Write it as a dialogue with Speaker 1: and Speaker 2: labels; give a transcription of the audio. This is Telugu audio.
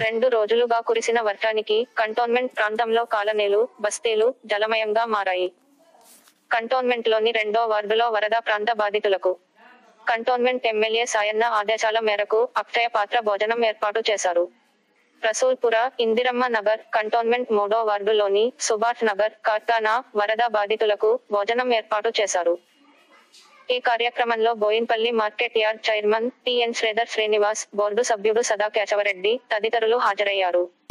Speaker 1: రెండు రోజులుగా కురిసిన వర్షానికి కంటోన్మెంట్ ప్రాంతంలో కాలనీలు బస్తీలు జలమయంగా మారాయి కంటోన్మెంట్లోని రెండో వార్డులో వరద ప్రాంత బాధితులకు కంటోన్మెంట్ ఎమ్మెల్యే సాయన్న ఆదేశాల మేరకు అక్షయ పాత్ర భోజనం ఏర్పాటు చేశారు రసూల్పుర ఇందిరమ్మ నగర్ కంటోన్మెంట్ మూడో వార్డులోని సుభాష్ నగర్ కార్ఖానా వరద బాధితులకు భోజనం ఏర్పాటు చేశారు ఈ కార్యక్రమంలో Boinpally market yard chairman T N Sridhar Srinivas board సభ్యుడు సదా కేశవరెడ్డి తదితరులు హాజరయ్యారు